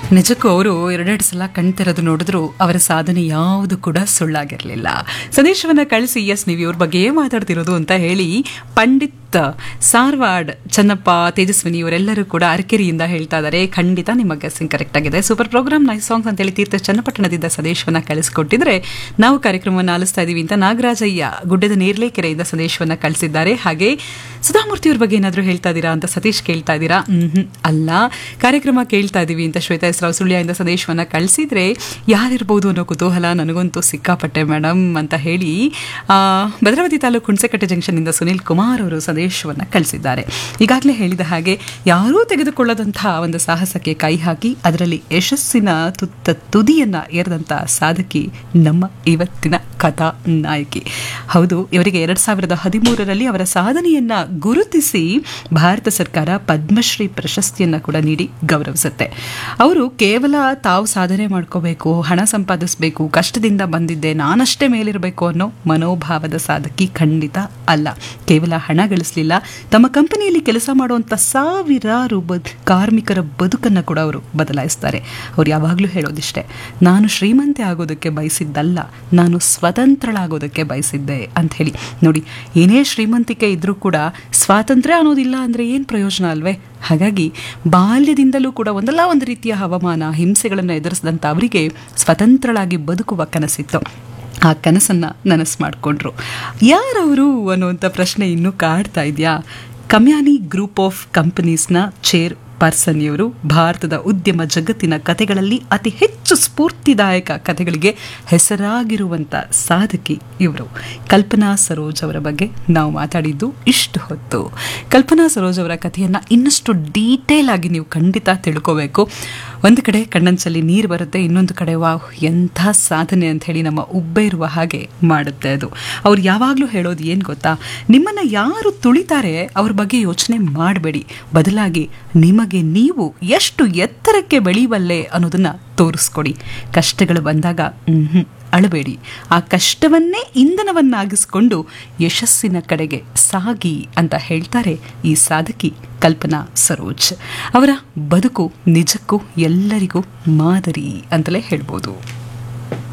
ನಿಜಕ್ಕೂ ಅವರು ಎರಡೆರಡು ಸಲ ಕಣ್ತೆರೆದು ನೋಡಿದ್ರು ಅವರ ಸಾಧನೆ ಯಾವುದು ಕೂಡ ಸುಳ್ಳಾಗಿರಲಿಲ್ಲ ಸಂದೇಶವನ್ನ ಕಳಿಸಿ ಎಸ್ ನೀವು ಇವ್ರ ಬಗ್ಗೆ ಏನ್ ಮಾತಾಡ್ತಿರೋದು ಅಂತ ಹೇಳಿ ಪಂಡಿತ್ ಸಾರ್ವಾಡ್ ಚನ್ನಪ್ಪ ತೇಜಸ್ವಿನಿ ಇವರೆಲ್ಲರೂ ಕೂಡ ಅರಕೆರೆಯಿಂದ ಹೇಳ್ತಾ ಇದ್ದಾರೆ ಖಂಡಿತ ನಿಮ್ಮ ಗೆಸ್ಸಿಂಗ್ ಕರೆಕ್ಟ್ ಆಗಿದೆ ಸೂಪರ್ ಪ್ರೋಗ್ರಾಮ್ ನೈಸ್ ಸಾಂಗ್ಸ್ ಅಂತ ಹೇಳಿ ತೀರ್ಥ ಚನ್ನಪಟ್ಟಣದಿಂದ ಸಂದೇಶವನ್ನ ಕಳಿಸ್ಕೊಟ್ಟಿದ್ರೆ ನಾವು ಕಾರ್ಯಕ್ರಮವನ್ನು ಆಲಿಸ್ತಾ ಇದೀವಿ ಅಂತ ನಾಗರಾಜಯ್ಯ ಗುಡ್ಡದ ನೇರ್ಲೇಕೆರೆಯಿಂದ ಸಂದೇಶವನ್ನ ಕಳಿಸಿದ್ದಾರೆ ಹಾಗೆ ಸುಧಾಮೂರ್ತಿ ಅವ್ರ ಬಗ್ಗೆ ಏನಾದರೂ ಹೇಳ್ತಾ ಇದ್ದೀರಾ ಅಂತ ಸತೀಶ್ ಕೇಳ್ತಾ ಇದ್ದೀರಾ ಹ್ಮ್ ಅಲ್ಲ ಕಾರ್ಯಕ್ರಮ ಕೇಳ್ತಾ ಇದೀವಿ ಅಂತ ಶ್ವೇತಾ ಹೆಸರಾವ್ ಸುಳ್ಯದಿಂದ ಸಂದೇಶವನ್ನ ಕಳಿಸಿದ್ರೆ ಯಾರಿರ್ಬೋದು ಅನ್ನೋ ಕುತೂಹಲ ನನಗಂತೂ ಸಿಕ್ಕಾಪಟ್ಟೆ ಮೇಡಮ್ ಅಂತ ಹೇಳಿ ಆ, ಭದ್ರಾವತಿ ತಾಲೂಕು ಹುಣಸೆಕಟ್ಟೆ ಜಂಕ್ಷನ್ನಿಂದ ಸುನಿಲ್ ಕುಮಾರ್ ಅವರು ಸಂದೇಶವನ್ನ ಕಳಿಸಿದ್ದಾರೆ ಈಗಾಗಲೇ ಹೇಳಿದ ಹಾಗೆ ಯಾರೂ ತೆಗೆದುಕೊಳ್ಳದಂತಹ ಒಂದು ಸಾಹಸಕ್ಕೆ ಕೈ ಹಾಕಿ ಅದರಲ್ಲಿ ಯಶಸ್ಸಿನ ತುತ್ತ ತುದಿಯನ್ನ ಏರಿದಂತ ಸಾಧಕಿ ನಮ್ಮ ಇವತ್ತಿನ ಕಥಾ ನಾಯಕಿ ಹೌದು ಇವರಿಗೆ ಎರಡ್ ಸಾವಿರದ ಹದಿಮೂರರಲ್ಲಿ ಅವರ ಸಾಧನೆಯನ್ನ ಗುರುತಿಸಿ ಭಾರತ ಸರ್ಕಾರ ಪದ್ಮಶ್ರೀ ಪ್ರಶಸ್ತಿಯನ್ನ ಕೂಡ ನೀಡಿ ಗೌರವಿಸುತ್ತೆ ಅವರು ಕೇವಲ ತಾವು ಸಾಧನೆ ಮಾಡ್ಕೋಬೇಕು ಹಣ ಸಂಪಾದಿಸಬೇಕು ಕಷ್ಟದಿಂದ ಬಂದಿದ್ದೆ ನಾನಷ್ಟೇ ಮೇಲಿರಬೇಕು ಅನ್ನೋ ಮನೋಭಾವದ ಸಾಧಕಿ ಖಂಡಿತ ಅಲ್ಲ ಕೇವಲ ಹಣ ಗಳಿಸಲಿಲ್ಲ ತಮ್ಮ ಕಂಪನಿಯಲ್ಲಿ ಕೆಲಸ ಮಾಡುವಂತ ಸಾವಿರಾರು ಬದ್ ಕಾರ್ಮಿಕರ ಬದುಕನ್ನು ಕೂಡ ಅವರು ಬದಲಾಯಿಸ್ತಾರೆ ಅವ್ರು ಯಾವಾಗಲೂ ಹೇಳೋದಿಷ್ಟೇ ನಾನು ಶ್ರೀಮಂತೆ ಆಗೋದಕ್ಕೆ ಬಯಸಿದ್ದಲ್ಲ ನಾನು ಸ್ವತಂತ್ರಳಾಗೋದಕ್ಕೆ ಬಯಸಿದ್ದೆ ಅಂತ ಹೇಳಿ ನೋಡಿ ಏನೇ ಶ್ರೀಮಂತಿಕೆ ಇದ್ರೂ ಕೂಡ ಸ್ವಾತಂತ್ರ್ಯ ಅನ್ನೋದಿಲ್ಲ ಅಂದ್ರೆ ಏನು ಪ್ರಯೋಜನ ಅಲ್ವೇ ಹಾಗಾಗಿ ಬಾಲ್ಯದಿಂದಲೂ ಕೂಡ ಒಂದಲ್ಲ ಒಂದು ರೀತಿಯ ಹವಾಮಾನ ಹಿಂಸೆಗಳನ್ನು ಎದುರಿಸಿದಂಥ ಅವರಿಗೆ ಸ್ವತಂತ್ರಳಾಗಿ ಬದುಕುವ ಕನಸಿತ್ತು ಆ ಕನಸನ್ನ ನನಸು ಮಾಡಿಕೊಂಡ್ರು ಯಾರವರು ಅನ್ನುವಂಥ ಪ್ರಶ್ನೆ ಇನ್ನೂ ಕಾಡ್ತಾ ಇದೆಯಾ ಕಮ್ಯಾನಿ ಗ್ರೂಪ್ ಆಫ್ ಕಂಪನೀಸ್ನ ಚೇರ್ ಪರ್ಸನ್ ಇವರು ಭಾರತದ ಉದ್ಯಮ ಜಗತ್ತಿನ ಕಥೆಗಳಲ್ಲಿ ಅತಿ ಹೆಚ್ಚು ಸ್ಫೂರ್ತಿದಾಯಕ ಕಥೆಗಳಿಗೆ ಹೆಸರಾಗಿರುವಂಥ ಸಾಧಕಿ ಇವರು ಕಲ್ಪನಾ ಸರೋಜ್ ಅವರ ಬಗ್ಗೆ ನಾವು ಮಾತಾಡಿದ್ದು ಇಷ್ಟು ಹೊತ್ತು ಕಲ್ಪನಾ ಸರೋಜ್ ಅವರ ಕಥೆಯನ್ನು ಇನ್ನಷ್ಟು ಡೀಟೇಲ್ ಆಗಿ ನೀವು ಖಂಡಿತ ತಿಳ್ಕೋಬೇಕು ಒಂದು ಕಡೆ ಕಣ್ಣಂಚಲ್ಲಿ ನೀರು ಬರುತ್ತೆ ಇನ್ನೊಂದು ಕಡೆ ವಾವ್ ಎಂಥ ಸಾಧನೆ ಅಂತ ಹೇಳಿ ನಮ್ಮ ಉಬ್ಬೆ ಇರುವ ಹಾಗೆ ಮಾಡುತ್ತೆ ಅದು ಅವ್ರು ಯಾವಾಗಲೂ ಹೇಳೋದು ಏನು ಗೊತ್ತಾ ನಿಮ್ಮನ್ನು ಯಾರು ತುಳಿತಾರೆ ಅವ್ರ ಬಗ್ಗೆ ಯೋಚನೆ ಮಾಡಬೇಡಿ ಬದಲಾಗಿ ನಿಮಗೆ ನೀವು ಎಷ್ಟು ಎತ್ತರಕ್ಕೆ ಬೆಳೆಯುವಲ್ಲೆ ಅನ್ನೋದನ್ನ ತೋರಿಸ್ಕೊಡಿ ಕಷ್ಟಗಳು ಬಂದಾಗ ಮ್ಹೂ, ಅಳಬೇಡಿ ಆ ಕಷ್ಟವನ್ನೇ ಇಂಧನವನ್ನಾಗಿಸ್ಕೊಂಡು ಯಶಸ್ಸಿನ ಕಡೆಗೆ ಸಾಗಿ ಅಂತ ಹೇಳ್ತಾರೆ ಈ ಸಾಧಕಿ ಕಲ್ಪನಾ ಸರೋಜ್ ಅವರ ಬದುಕು ನಿಜಕ್ಕೂ ಎಲ್ಲರಿಗೂ ಮಾದರಿ ಅಂತಲೇ ಹೇಳ್ಬೋದು